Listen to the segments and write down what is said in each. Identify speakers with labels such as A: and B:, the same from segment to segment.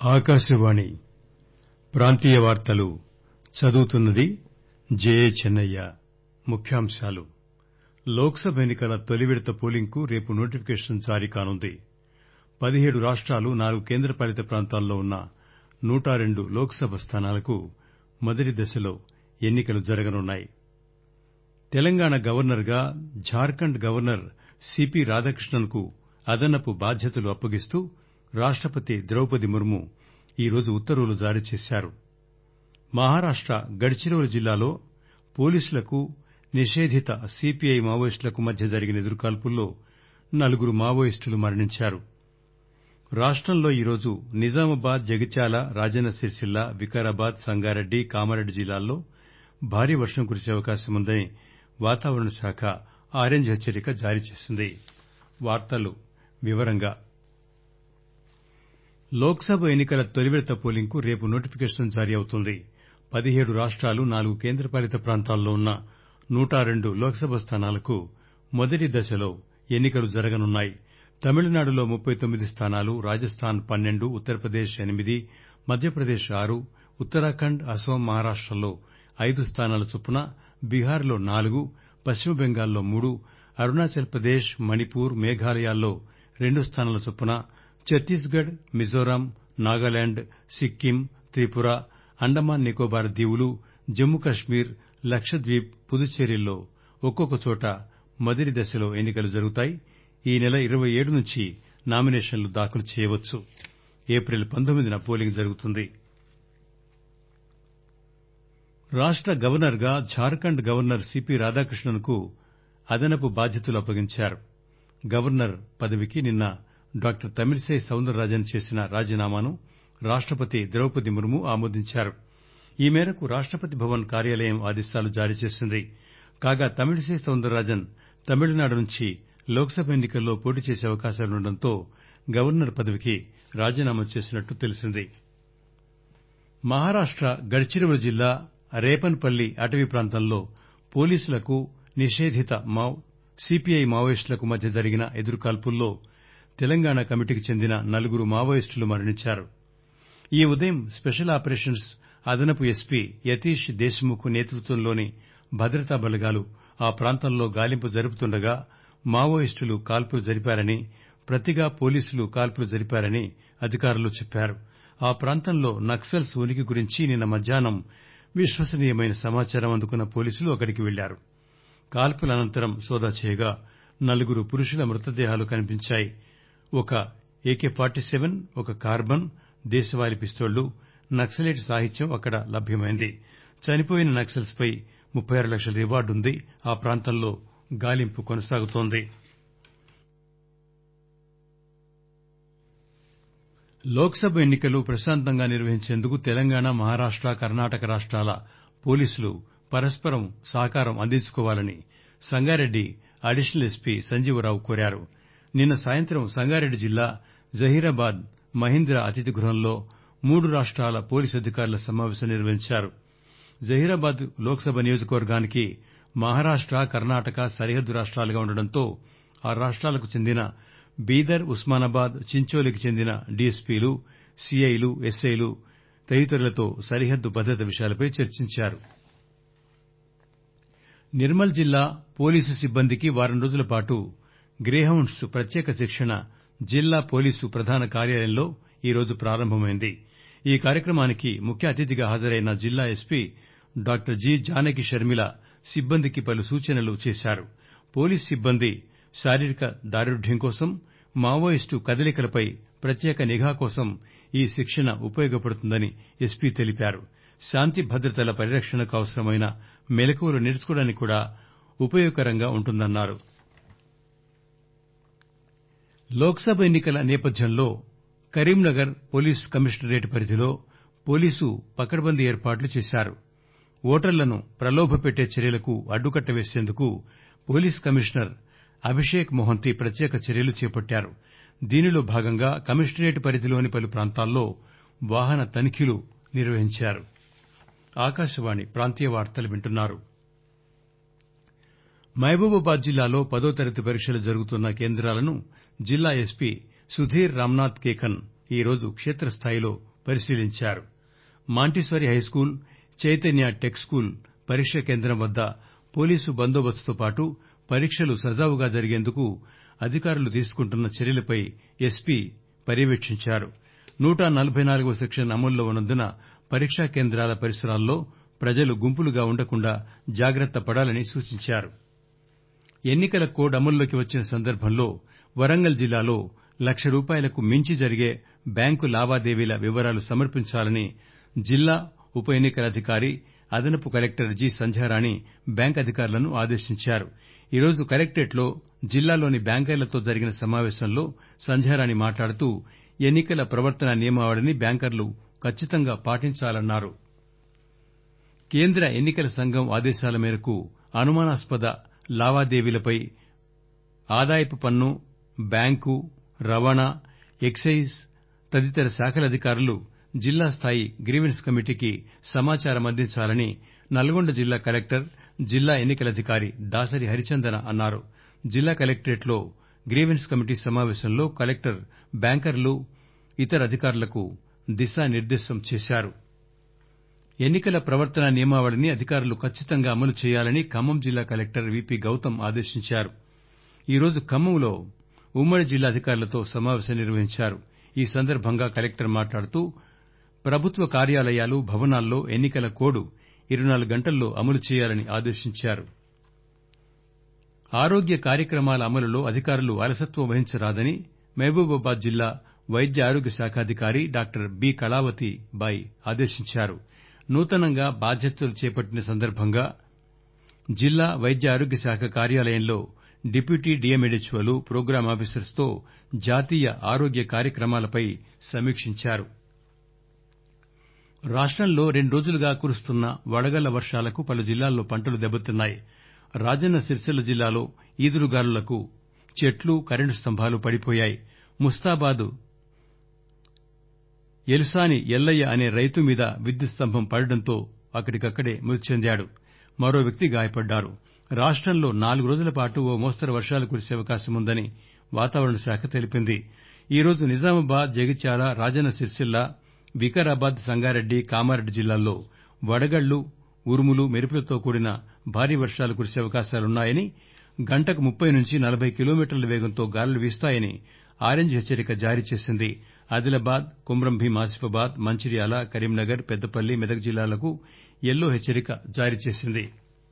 A: ఆకాశవాణి ప్రాంతీయ వార్తలు చదువుతున్నది జయ చెన్నయ్య ముఖ్యాంశాలు లోక్ సభ ఎన్ని కల తొలి విడత పోలింగ్ కు రేపు నోటిఫికేషన్ జారీ కానుంది పదిహేడు రాష్టాలు నాలుగు కేంద్రపాలిత ప్రాంతాల్లో ఉన్న నూట రెండు లోక్ సభ స్థానాలకు మొదటి దశలో ఎన్ని కలు జరగనున్నాయి తెలంగాణ గవర్నర్ గా జార్ఖండ్ గవర్నర్ సిపి రాధాకృష్ణన్ కు అదనపు బాధ్యతలు అప్పగిస్తూ రాష్టపతి ద్రౌపది ముర్ము ఈరోజు ఉత్తర్వులు జారీ చేశారు మహారాష్ట గడ్చిరోలి జిల్లాలో పోలీసులకు నిషేధిత సిపిఐ మావోయిస్టులకు మధ్య జరిగిన ఎదురుకాల్పుల్లో నలుగురు మావోయిస్టులు మరణించారు రాష్టంలో ఈరోజు నిజామాబాద్ జగిత్యాల రాజన్న సిరిసిల్ల వికారాబాద్ సంగారెడ్డి కామారెడ్డి జిల్లాల్లో భారీ వర్షం కురిసే అవకాశం ఉందని వాతావరణ శాఖ ఆరెంజ్ హెచ్చరిక జారీ చేసింది లోక్ సభ ఎన్ని కల తొలి విడత పోలింగ్ కు రేపు నోటిఫికేషన్ జారీ అవుతుంది పదిహేడు రాష్టాలు నాలుగు కేంద్రపాలిత ప్రాంతాల్లో ఉన్న నూట రెండు లోక్ సభ స్థానాలకు మొదటి దశలో ఎన్ని కలు జరగనున్నాయి తమిళనాడులో ముప్పై తొమ్మిది స్థానాలు రాజస్థాన్ పన్నెండు ఉత్తరప్రదేశ్ ఎనిమిది మధ్యప్రదేశ్ ఆరు ఉత్తరాఖండ్ అస్పాం మహారాష్టల్లో ఐదు స్థానాల చొప్పున బీహార్ లో నాలుగు పశ్చిమ బెంగాల్లో మూడు అరుణాచల్ ప్రదేశ్ మణిపూర్ మేఘాలయాల్లో రెండు స్థానాల చొప్పున ఛత్తీస్ గఢ్ మిజోరాం నాగాలాండ్ సిక్కిం త్రిపుర అండమాన్ నికోబార్ దీవులు జమ్మూ కశ్మీర్ లక్షద్వీప్ పుదుచ్చేరిల్లో ఒక్కొక్క చోట మొదటి దశలో ఎన్ని కలు జరుగుతాయి ఈ నెల ఇరవై ఏడు నుంచి నామినేషన్లు దాఖలు చేయవచ్చు ఏప్రిల్ పంతొమ్మిదిన పోలింగ్ జరుగుతుంది రాష్ట గవర్నర్ గా జార్ఖండ్ గవర్నర్ సిపి రాధాకృష్ణన్ కు అదనపు బాధ్యతలు అప్పగించారు గవర్నర్ పదవికి నిన్న డాక్టర్ తమిళిసై సౌందరరాజన్ చేసిన రాజీనామాను రాష్టపతి ద్రౌపది ముర్ము ఆమోదించారు ఈ మేరకు రాష్టపతి భవన్ కార్యాలయం ఆదేశాలు జారీ చేసింది కాగా తమిళిసై సౌందరరాజన్ తమిళనాడు నుంచి లోక్ సభ ఎన్ని కల్లో పోటీ చేసే అవకాశాలుండటంతో గవర్నర్ పదవికి రాజీనామా చేసినట్లు తెలిసింది మహారాష్ట గడ్చిరోలి జిల్లా రేపన్ పల్లి అటవీ ప్రాంతంలో పోలీసులకు నిషేధిత సిపిఐ మావోయిస్టులకు మధ్య జరిగిన ఎదురుకాల్పుల్లో తెలంగాణ కమిటీకి చెందిన నలుగురు మావోయిస్టులు మరణించారు ఈ ఉదయం స్పెషల్ ఆపరేషన్స్ అదనపు ఎస్పీ యతీష్ దేశ్ ముఖ్ నేతృత్వంలోని భద్రతా బలగాలు ఆ ప్రాంతంలో గాలింపు జరుపుతుండగా మావోయిస్టులు కాల్పులు జరిపారని ప్రతిగా పోలీసులు కాల్పులు జరిపారని అధికారులు చెప్పారు ఆ ప్రాంతంలో నక్సల్స్ ఉనికి గురించి నిన్న మధ్యాహ్నం విశ్వసనీయమైన సమాచారం అందుకున్న పోలీసులు అక్కడికి వెళ్లారు కాల్పుల అనంతరం సోదా చేయగా నలుగురు పురుషుల మృతదేహాలు కనిపించాయి ఒక ఏకే ఫార్టీ సెవెన్ ఒక కార్బన్ దేశవాళీ పిస్తోళ్లు నక్సలైట్ సాహిత్యం అక్కడ లభ్యమైంది చనిపోయిన నక్సల్స్ పై ముప్పై ఆరు లక్షల రివార్డు ఉంది ఆ ప్రాంతంలో గాలింపు కొనసాగుతోంది లోక్ సభ ఎన్ని కలు ప్రశాంతంగా నిర్వహించేందుకు తెలంగాణ మహారాష్ట కర్ణాటక రాష్టాల పోలీసులు పరస్పరం సహకారం అందించుకోవాలని సంగారెడ్డి అడిషనల్ ఎస్పీ సంజీవరావు కోరారు నిన్న సాయంత్రం సంగారెడ్డి జిల్లా జహీరాబాద్ మహీంద్రా అతిథి గృహంలో మూడు రాష్టాల పోలీసు అధికారుల సమావేశం నిర్వహించారు జహీరాబాద్ లోక్ సభ నియోజకవర్గానికి మహారాష్ట కర్ణాటక సరిహద్దు రాష్టాలుగా ఉండటంతో ఆ రాష్టాలకు చెందిన బీదర్ ఉస్మానాబాద్ చించోలికి చెందిన డీఎస్పీలు సీఐలు ఎస్ఐలు తదితరులతో సరిహద్దు భద్రత విషయాలపై చర్చించారు నిర్మల్ జిల్లా పోలీసు సిబ్బందికి వారం రోజుల పాటు గ్రేహౌండ్స్ ప్రత్యేక శిక్షణ జిల్లా పోలీసు ప్రధాన కార్యాలయంలో ఈరోజు ప్రారంభమైంది ఈ కార్యక్రమానికి ముఖ్య అతిథిగా హాజరైన జిల్లా SP doctor G Janaki Sharmila సిబ్బందికి పలు సూచనలు చేశారు పోలీసు సిబ్బంది శారీరక దారుఢ్యం కోసం మావోయిస్టు కదలికలపై ప్రత్యేక నిఘా కోసం ఈ శిక్షణ ఉపయోగపడుతుందని ఎస్పీ తెలిపారు శాంతి భద్రతల పరిరక్షణకు అవసరమైన మెలకువలు నేర్చుకోవడానికి కూడా ఉపయోగకరంగా ఉంటుందన్నారు లోక్ సభ ఎన్ని కల నేపథ్యంలో కరీంనగర్ పోలీస్ కమిషనరేట్ పరిధిలో పోలీసు పకడ్బందీ ఏర్పాట్లు చేశారు ఓటర్లను ప్రలోభపెట్టే చర్యలకు అడ్డుకట్ట వేసేందుకు పోలీస్ కమిషనర్ అభిషేక్ మొహంతి ప్రత్యేక చర్యలు చేపట్టారు దీనిలో భాగంగా కమిషనరేట్ పరిధిలోని పలు ప్రాంతాల్లో వాహన తనిఖీలు నిర్వహించారు మహబూబాబాద్ జిల్లాలో పదో తరగతి పరీక్షలు జరుగుతున్న కేంద్రాలను జిల్లా ఎస్పీ సుధీర్ రామ్నాథ్ కేకన్ ఈరోజు క్షేత్రస్థాయిలో పరిశీలించారు Montessori high school Chaitanya tech school పరీక్ష కేంద్రం వద్ద పోలీసు బందోబస్తుతో పాటు పరీక్షలు సజావుగా జరిగేందుకు అధికారులు తీసుకుంటున్న చర్యలపై ఎస్పీ పర్యవేక్షించారు నూట నలబై నాలుగవ సెక్షన్ అమల్లో ఉన్నందున పరీక్షా కేంద్రాల పరిసరాల్లో ప్రజలు గుంపులుగా ఉండకుండా జాగ్రత్త పడాలని సూచించారు ఎన్నికల కోడ్ అమల్లోకి వచ్చిన సందర్భంలో వరంగల్ జిల్లాలో లక్ష రూపాయలకు మించి జరిగే బ్యాంకు లావాదేవీల వివరాలు సమర్పించాలని జిల్లా ఉప ఎన్నికల అధికారి అదనపు కలెక్టర్ జి సంధ్యారాణి బ్యాంక్ అధికారులను ఆదేశించారు ఈరోజు కలెక్టరేట్లో జిల్లాలోని బ్యాంకర్లతో జరిగిన సమావేశంలో సంధ్యారాణి మాట్లాడుతూ ఎన్నికల ప్రవర్తనా నియమావళిని బ్యాంకర్లు కచ్చితంగా పాటించాలన్నారు కేంద్ర ఎన్నికల సంఘం ఆదేశాల మేరకు అనుమానాస్పద లావాదేవీలపై ఆదాయపు పన్ను బ్యాంకు రవాణా ఎక్సైజ్ తదితర శాఖల అధికారులు జిల్లా స్థాయి గ్రీవెన్స్ కమిటీకి సమాచారం అందించాలని నల్గొండ జిల్లా కలెక్టర్ జిల్లా ఎన్నికలాధికారి దాసరి హరిచందన అన్నారు జిల్లా కలెక్టరేట్లో గ్రీవెన్స్ కమిటీ సమావేశంలో కలెక్టర్ బ్యాంకర్లు ఇతర అధికారులకు దిశానిర్దేశం చేశారు ఎన్నికల ప్రవర్తనా నియమావళిని అధికారులు కచ్చితంగా అమలు చేయాలని ఖమ్మం జిల్లా కలెక్టర్ విపి గౌతమ్ ఆదేశించారు ఈరోజు ఖమ్మంలో ఉమ్మడి జిల్లా అధికారులతో సమావేశం నిర్వహించారు ఈ సందర్భంగా కలెక్టర్ మాట్లాడుతూ ప్రభుత్వ కార్యాలయాలు భవనాల్లో ఎన్నికల కోడ్ ఇరవై నాలుగు గంటల్లో అమలు చేయాలని ఆదేశించారు ఆరోగ్య కార్యక్రమాల అమలులో అధికారులు అలసత్వం వహించరాదని మహబూబాబాద్ జిల్లా వైద్య ఆరోగ్య శాఖాధికారి డాక్టర్ బి కళావతి బాయి ఆదేశించారు నూతనంగా బాధ్యతలు చేపట్టిన సందర్భంగా జిల్లా వైద్య ఆరోగ్య శాఖ కార్యాలయంలో డిప్యూటీ డిఎంఎడ్హెచ్ఓలు ప్రోగ్రాం ఆఫీసర్స్ తో జాతీయ ఆరోగ్య కార్యక్రమాలపై సమీక్షించారు రాష్టంలో రెండు రోజులుగా కురుస్తున్న వడగళ్ల వర్షాలకు పలు జిల్లాల్లో పంటలు దెబ్బతిన్నాయి రాజన్న సిరిసిల్ల జిల్లాలో ఈదురుగాలులకు చెట్లు కరెంటు స్తంభాలు పడిపోయాయి ముస్తాబాద్ ఎలుసాని ఎల్లయ్య అనే రైతు మీద విద్యుత్ స్తంభం పడడంతో అక్కడికక్కడే మృతి చెందాడు మరో వ్యక్తి గాయపడ్డారు రాష్టంలో నాలుగు రోజుల పాటు ఓ మోస్తరు వర్షాలు కురిసే అవకాశం ఉందని వాతావరణ శాఖ తెలిపింది ఈరోజు నిజామాబాద్ జగిత్యాల రాజన్న సిరిసిల్ల వికారాబాద్ సంగారెడ్డి కామారెడ్డి జిల్లాల్లో వడగళ్లు ఉరుములు మెరుపులతో కూడిన భారీ వర్షాలు కురిసే అవకాశాలున్నాయని గంటకు ముప్పై నుంచి నలభై కిలోమీటర్ల వేగంతో గాలులు వీస్తాయని ఆరెంజ్ హెచ్చరిక జారీ చేసింది ఆదిలాబాద్ కొమ్రంభీం ఆసిఫాబాద్ మంచిర్యాల కరీంనగర్ పెద్దపల్లి మెదక్ జిల్లాలకు యెల్లో హెచ్చరిక జారీ చేసింది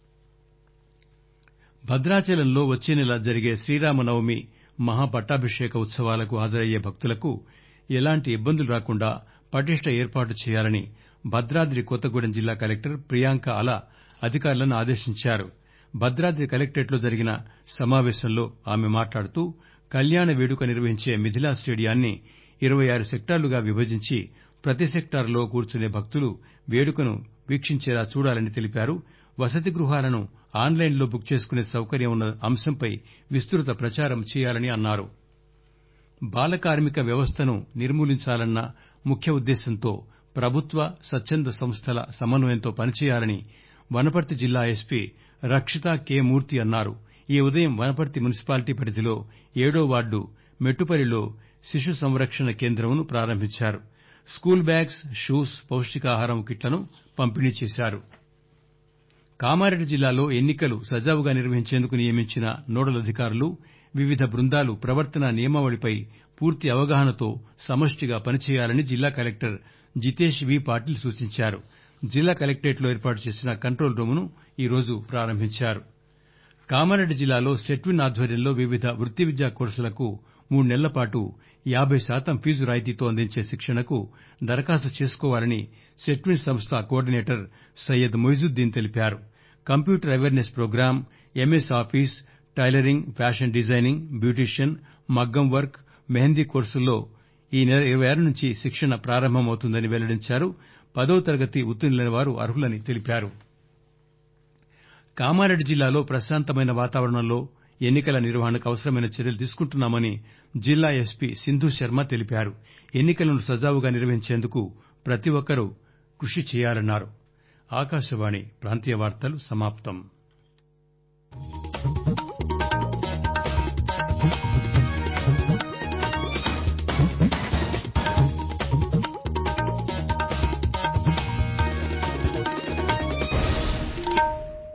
A: భద్రాచలంలో వచ్చే నెల జరిగే శ్రీరామనవమి మహా పట్టాభిషేక ఉత్సవాలకు హాజరయ్యే భక్తులకు ఎలాంటి ఇబ్బందులు రాకుండా పటిష్ట ఏర్పాట్లు చేయాలని భద్రాద్రి కొత్తగూడెం జిల్లా కలెక్టర్ ప్రియాంక ఆలా అధికారులను ఆదేశించారు భద్రాద్రి కలెక్టరేట్లో జరిగిన సమావేశంలో ఆమె మాట్లాడుతూ కల్యాణ వేడుక నిర్వహించే మిథిలా స్టేడియాన్ని ఇరవై ఆరు సెక్టార్లుగా విభజించి ప్రతి సెక్టార్లో కూర్చునే భక్తులు వేడుకను వీక్షించేలా చూడాలని తెలిపారు వసతి గృహాలను ఆన్ లైన్ లో బుక్ చేసుకునే సౌకర్యం ఉన్న అంశంపై విస్తృత ప్రచారం చేయాలని అన్నారు బాల కార్మిక వ్యవస్థను నిర్మూలించాలన్న ముఖ్య ఉద్దేశంతో ప్రభుత్వ స్వచ్చంద సంస్థల సమన్వయంతో పనిచేయాలని వనపర్తి జిల్లా ఎస్పీ రక్షిత కె మూర్తి అన్నారు ఈ ఉదయం వనపర్తి మున్సిపాలిటీ పరిధిలో ఏడో వార్డు మెట్టుపల్లిలో శిశు సంరక్షణ కేంద్రంను ప్రారంభించారు స్కూల్ బ్యాగ్స్ షూస్ పౌష్టికాహారం కిట్లను పంపిణీ చేశారు కామారెడ్డి జిల్లాలో ఎన్నికలు సజావుగా నిర్వహించేందుకు నియమించిన నోడల్ అధికారులు వివిధ బృందాలు ప్రవర్తనా నియమావళిపై పూర్తి అవగాహనతో సమష్టిగా పనిచేయాలని జిల్లా కలెక్టర్ జితేష్ వి పాటిల్ సూచించారు జిల్లా కలెక్టరేట్లో ఏర్పాటు చేసిన కంట్రోల్ రూమ్ ను ఈరోజు ప్రారంభించారు కామారెడ్డి జిల్లాలో సెట్విన్ ఆధ్వర్యంలో వివిధ వృత్తి విద్యా కోర్సులకు మూడు నెలల పాటు యాబై శాతం ఫీజు రాయితీతో అందించే శిక్షణకు దరఖాస్తు చేసుకోవాలని సెట్విన్ సంస్థ కోఆర్డినేటర్ సయ్యద్ మొయిజుద్దీన్ తెలిపారు computer awareness program MS office tailoring fashion designing beautician మగ్గం వర్క్ మెహందీ కోర్సుల్లో ఈ నెల ఇరవై ఆరు నుంచి శిక్షణ ప్రారంభమవుతుందని వెల్లడించారు పదో తరగతి ఉత్తీర్ణులైన వారు అర్హులని తెలిపారు కామారెడ్డి జిల్లాలో ప్రశాంతమైన వాతావరణంలో ఎన్నికల నిర్వహణకు అవసరమైన చర్యలు తీసుకుంటున్నామని జిల్లా ఎస్పీ సింధు శర్మ తెలిపారు ఎన్నికలను సజావుగా నిర్వహించేందుకు ప్రతి ఒక్కరూ కృషి చేయాలన్నారు